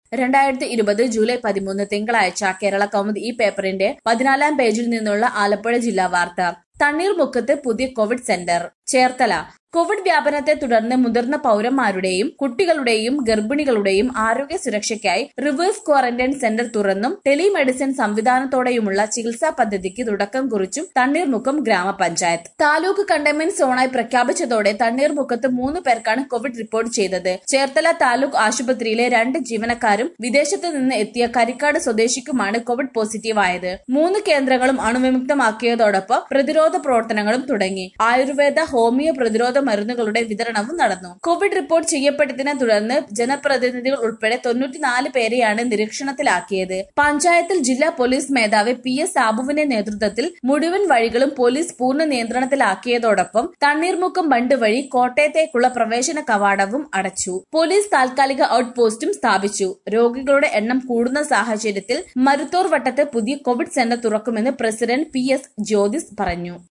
രണ്ടായിരത്തി ഇരുപത് ജൂലൈ പതിമൂന്ന് തിങ്കളാഴ്ച കേരള കൗമുദി ഈ പേപ്പറിന്റെ പതിനാലാം പേജിൽ നിന്നുള്ള ആലപ്പുഴ ജില്ലാ വാർത്ത തണ്ണീർമുക്കത്ത് പുതിയ കോവിഡ് സെന്റർ ചേർത്തല കോവിഡ് വ്യാപനത്തെ തുടർന്ന് മുതിർന്ന പൌരന്മാരുടെയും കുട്ടികളുടെയും ഗർഭിണികളുടെയും ആരോഗ്യ സുരക്ഷയ്ക്കായി റിവേഴ്സ് ക്വാറന്റൈൻ സെന്റർ തുറന്നും ടെലിമെഡിസിൻ സംവിധാനത്തോടെയുമുള്ള ചികിത്സാ പദ്ധതിക്ക് തുടക്കം കുറിച്ചും തണ്ണീർമുക്കം ഗ്രാമപഞ്ചായത്ത് താലൂക്ക് കണ്ടെയ്ൻമെന്റ് സോണായി പ്രഖ്യാപിച്ചതോടെ തണ്ണീർമുക്കത്ത് മൂന്ന് പേർക്കാണ് കോവിഡ് റിപ്പോർട്ട് ചെയ്തത് ചേർത്തല താലൂക്ക് ആശുപത്രിയിലെ രണ്ട് ജീവനക്കാരും വിദേശത്ത് നിന്ന് എത്തിയ കരിക്കാട് സ്വദേശിക്കുമാണ് കോവിഡ് പോസിറ്റീവ് ആയത് മൂന്ന് കേന്ദ്രങ്ങളും അണുവിമുക്തമാക്കിയതോടൊപ്പം പ്രതിരോധ പ്രവർത്തനങ്ങളും തുടങ്ങി ആയുർവേദ ഹോമിയോ പ്രതിരോധ മരുന്നുകളുടെ വിതരണവും നടന്നു കോവിഡ് റിപ്പോർട്ട് ചെയ്യപ്പെട്ടതിനെ തുടർന്ന് ജനപ്രതിനിധികൾ ഉൾപ്പെടെ തൊണ്ണൂറ്റിനാല് പേരെയാണ് നിരീക്ഷണത്തിലാക്കിയത് പഞ്ചായത്തിൽ ജില്ലാ പോലീസ് മേധാവി പി എസ് സാബുവിന്റെ നേതൃത്വത്തിൽ മുഴുവൻ വഴികളും പോലീസ് പൂർണ്ണ നിയന്ത്രണത്തിലാക്കിയതോടൊപ്പം തണ്ണീർമുക്കം ബണ്ട് വഴി കോട്ടയത്തേക്കുള്ള പ്രവേശന കവാടവും അടച്ചു പോലീസ് താൽക്കാലിക ഔട്ട് പോസ്റ്റും സ്ഥാപിച്ചു രോഗികളുടെ എണ്ണം കൂടുന്ന സാഹചര്യത്തിൽ മരുത്തോർ വട്ടത്ത് പുതിയ കോവിഡ് സെന്റർ തുറക്കുമെന്ന് പ്രസിഡന്റ് പി എസ് ജ്യോതിസ് പറഞ്ഞു